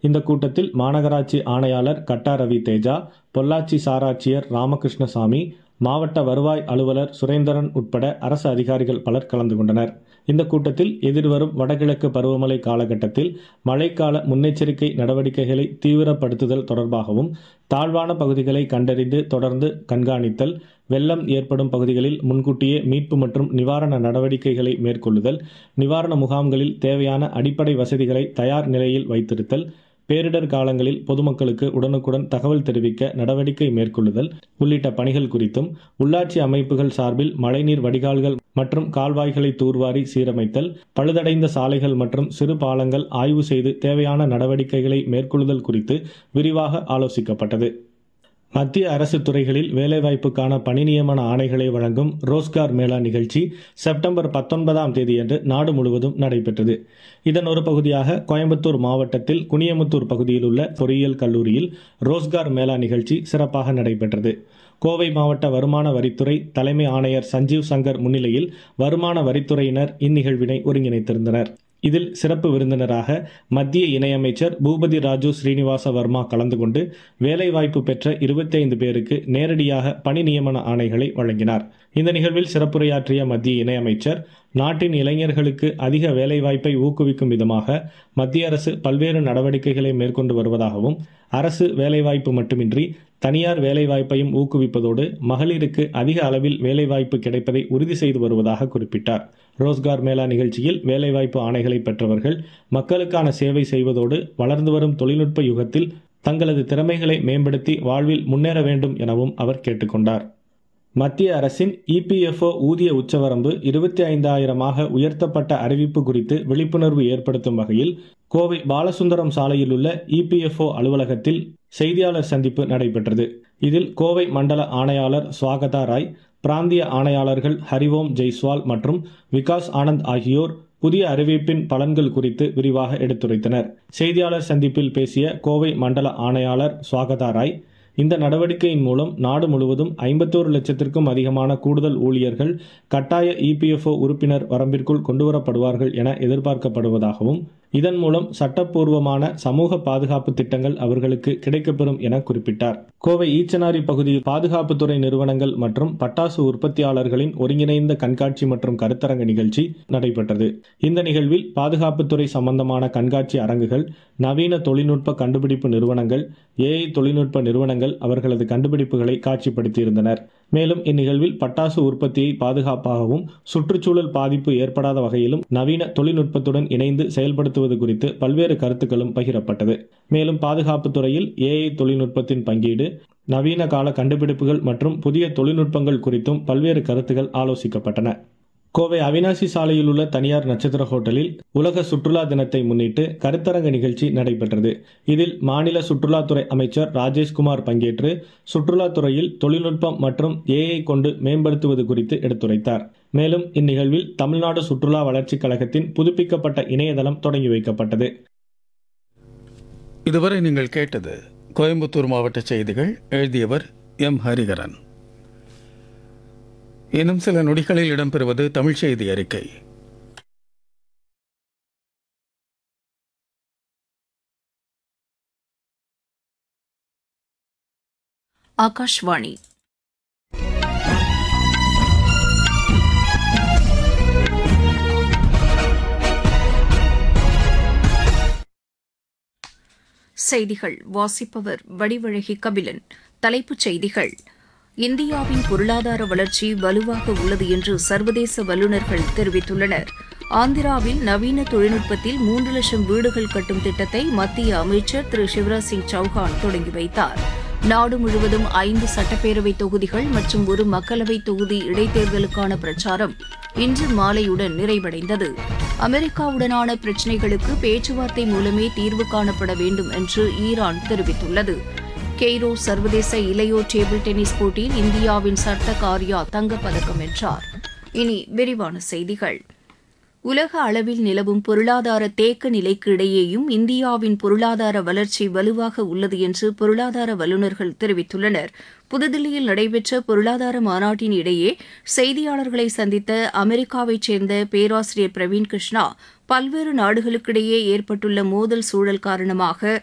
இந்த கூட்டத்தில் மாநகராட்சி ஆணையாளர் கட்டா ரவி தேஜா பொள்ளாச்சி சாராட்சியர் ராமகிருஷ்ணசாமி மாவட்ட வருவாய் அலுவலர் சுரேந்திரன் உட்பட அரசு அதிகாரிகள் பலர் கலந்து கொண்டனர் இந்த கூட்டத்தில் எதிர்வரும் வடகிழக்கு பருவமழை காலகட்டத்தில் மழைக்கால முன்னெச்சரிக்கை நடவடிக்கைகளை தீவிரப்படுத்துதல் தொடர்பாகவும் தாழ்வான பகுதிகளை கண்டறிந்து தொடர்ந்து கண்காணித்தல் வெள்ளம் ஏற்படும் பகுதிகளில் முன்கூட்டியே மீட்பு மற்றும் நிவாரண நடவடிக்கைகளை மேற்கொள்ளுதல் நிவாரண முகாம்களில் தேவையான அடிப்படை வசதிகளை தயார் நிலையில் வைத்திருத்தல் பேரிடர் காலங்களில் பொதுமக்களுக்கு உடனுக்குடன் தகவல் தெரிவிக்க நடவடிக்கை மேற்கொள்ளுதல் உள்ளிட்ட பணிகள் குறித்தும் உள்ளாட்சி அமைப்புகள் சார்பில் மழைநீர் வடிகால்கள் மற்றும் கால்வாய்களை தூர்வாரி சீரமைத்தல் பழுதடைந்த சாலைகள் மற்றும் சிறு பாலங்கள் ஆய்வு செய்து தேவையான நடவடிக்கைகளை மேற்கொள்ளுதல் குறித்து விரிவாக ஆலோசிக்கப்பட்டது மத்திய அரசு துறைகளில் வேலைவாய்ப்புக்கான பணி நியமன ஆணைகளை வழங்கும் ரோஸ்கார் மேளா நிகழ்ச்சி செப்டம்பர் பத்தொன்பதாம் தேதியன்று நாடு முழுவதும் நடைபெற்றது இதன் ஒரு பகுதியாக கோயம்புத்தூர் மாவட்டத்தில் குனியமுத்தூர் பகுதியில் உள்ள பொறியியல் கல்லூரியில் ரோஸ்கார் மேளா நிகழ்ச்சி சிறப்பாக நடைபெற்றது கோவை மாவட்ட வருமான வரித்துறை தலைமை ஆணையர் சஞ்சீவ் சங்கர் முன்னிலையில் வருமான வரித்துறையினர் இந்நிகழ்வினை ஒருங்கிணைத்திருந்தனர் இதில் சிறப்பு விருந்தினராக மத்திய இணையமைச்சர் பூபதி ராஜு ஸ்ரீனிவாச வர்மா கலந்து கொண்டு வேலைவாய்ப்பு பெற்ற இருபத்தி ஐந்து பேருக்கு நேரடியாக பணி நியமன ஆணைகளை வழங்கினார் இந்த நிகழ்வில் சிறப்புரையாற்றிய மத்திய இணையமைச்சர் நாட்டின் இளைஞர்களுக்கு அதிக வேலைவாய்ப்பை ஊக்குவிக்கும் விதமாக மத்திய அரசு பல்வேறு நடவடிக்கைகளை மேற்கொண்டு வருவதாகவும் அரசு வேலைவாய்ப்பு மட்டுமின்றி தனியார் வேலைவாய்ப்பையும் ஊக்குவிப்பதோடு மகளிருக்கு அதிக அளவில் வேலைவாய்ப்பு கிடைப்பதை உறுதி செய்து வருவதாக குறிப்பிட்டார் ரோஸ்கார் மேளா நிகழ்ச்சியில் வேலைவாய்ப்பு ஆணைகளை பெற்றவர்கள் மக்களுக்கான சேவை செய்வதோடு வளர்ந்து வரும் தொழில்நுட்ப யுகத்தில் தங்களது திறமைகளை மேம்படுத்தி வாழ்வில் முன்னேற வேண்டும் எனவும் அவர் கேட்டுக்கொண்டார் மத்திய அரசின் இபிஎஃப்ஓ ஊதிய உச்சவரம்பு இருபத்தி ஐந்தாயிரமாக உயர்த்தப்பட்ட அறிவிப்பு குறித்து விழிப்புணர்வு ஏற்படுத்தும் வகையில் கோவை பாலசுந்தரம் சாலையில் உள்ள இபிஎஃப்ஓ அலுவலகத்தில் செய்தியாளர் சந்திப்பு நடைபெற்றது இதில் கோவை மண்டல ஆணையாளர் சுவாகதா ராய் பிராந்திய ஆணையாளர்கள் ஹரிவோம் ஜெய்ஸ்வால் மற்றும் விகாஸ் ஆனந்த் ஆகியோர் புதிய அறிவிப்பின் பலன்கள் குறித்து விரிவாக எடுத்துரைத்தனர் செய்தியாளர் சந்திப்பில் பேசிய கோவை மண்டல ஆணையாளர் சுவாகதா ராய் இந்த நடவடிக்கையின் மூலம் நாடு முழுவதும் ஐம்பத்தோரு லட்சத்திற்கும் அதிகமான கூடுதல் ஊழியர்கள் கட்டாய இபிஎஃப்ஓ உறுப்பினர் வரம்பிற்குள் கொண்டுவரப்படுவார்கள் என எதிர்பார்க்கப்படுவதாகவும் இதன் மூலம் சட்டப்பூர்வமான சமூக பாதுகாப்பு திட்டங்கள் அவர்களுக்கு கிடைக்கப்பெறும் என குறிப்பிட்டார் கோவை ஈச்சனாரி பகுதியில் பாதுகாப்புத்துறை நிறுவனங்கள் மற்றும் பட்டாசு உற்பத்தியாளர்களின் ஒருங்கிணைந்த கண்காட்சி மற்றும் கருத்தரங்க நிகழ்ச்சி நடைபெற்றது இந்த நிகழ்வில் பாதுகாப்புத்துறை சம்பந்தமான கண்காட்சி அரங்குகள் நவீன தொழில்நுட்ப கண்டுபிடிப்பு நிறுவனங்கள் ஏஐ தொழில்நுட்ப நிறுவனங்கள் அவர்களது கண்டுபிடிப்புகளை காட்சிப்படுத்தியிருந்தனர் மேலும் இந்நிகழ்வில் பட்டாசு உற்பத்தியை பாதுகாப்பாகவும் சுற்றுச்சூழல் பாதிப்பு ஏற்படாத வகையிலும் நவீன தொழில்நுட்பத்துடன் இணைந்து செயல்படுத்துவது குறித்து பல்வேறு கருத்துக்களும் பகிரப்பட்டது மேலும் பாதுகாப்பு துறையில் ஏஐ தொழில்நுட்பத்தின் பங்கீடு நவீன கால கண்டுபிடிப்புகள் மற்றும் புதிய தொழில்நுட்பங்கள் குறித்தும் பல்வேறு கருத்துகள் ஆலோசிக்கப்பட்டன கோவை அவினாசி சாலையில் உள்ள தனியார் நட்சத்திர ஹோட்டலில் உலக சுற்றுலா தினத்தை முன்னிட்டு கருத்தரங்க நிகழ்ச்சி நடைபெற்றது இதில் மாநில சுற்றுலாத்துறை அமைச்சர் ராஜேஷ்குமார் பங்கேற்று சுற்றுலாத்துறையில் தொழில்நுட்பம் மற்றும் ஏஐ கொண்டு மேம்படுத்துவது குறித்து எடுத்துரைத்தார் மேலும் இந்நிகழ்வில் தமிழ்நாடு சுற்றுலா வளர்ச்சிக் கழகத்தின் புதுப்பிக்கப்பட்ட இணையதளம் தொடங்கி வைக்கப்பட்டது இதுவரை நீங்கள் கேட்டது கோயம்புத்தூர் மாவட்ட செய்திகள் எழுதியவர் எம் ஹரிகரன் இன்னும் சில நொடிகளில் இடம்பெறுவது தமிழ் செய்தி அறிக்கை ஆகாஷ்வாணி செய்திகள் வாசிப்பவர் வடிவழகி கபிலன் தலைப்புச் செய்திகள் இந்தியாவின் பொருளாதார வளர்ச்சி வலுவாக உள்ளது என்று சர்வதேச வல்லுநர்கள் தெரிவித்துள்ளனர் ஆந்திராவில் நவீன தொழில்நுட்பத்தில் மூன்று லட்சம் வீடுகள் கட்டும் திட்டத்தை மத்திய அமைச்சர் திரு சிவராஜ் சிங் சௌஹான் தொடங்கி வைத்தார் நாடு முழுவதும் ஐந்து சட்டப்பேரவை தொகுதிகள் மற்றும் ஒரு மக்களவை தொகுதி இடைத்தேர்தலுக்கான பிரச்சாரம் இன்று மாலையுடன் நிறைவடைந்தது அமெரிக்காவுடனான பிரச்சினைகளுக்கு பேச்சுவார்த்தை மூலமே தீர்வு காணப்பட வேண்டும் என்று ஈரான் தெரிவித்துள்ளது கெய்ரோ சர்வதேச இளையோர் டேபிள் டென்னிஸ் போட்டியில் இந்தியாவின் சர்த்த காரியா தங்கப்பதக்கம் வென்றார் இனி விரிவான செய்திகள் உலக அளவில் நிலவும் பொருளாதார தேக்க நிலைக்கு இடையேயும் இந்தியாவின் பொருளாதார வளர்ச்சி வலுவாக உள்ளது என்று பொருளாதார வல்லுநர்கள் தெரிவித்துள்ளனர் புதுதில்லியில் நடைபெற்ற பொருளாதார மாநாட்டின் இடையே செய்தியாளர்களை சந்தித்த அமெரிக்காவைச் சேர்ந்த பேராசிரியர் பிரவீன் கிருஷ்ணா பல்வேறு நாடுகளுக்கிடையே ஏற்பட்டுள்ள மோதல் சூழல் காரணமாக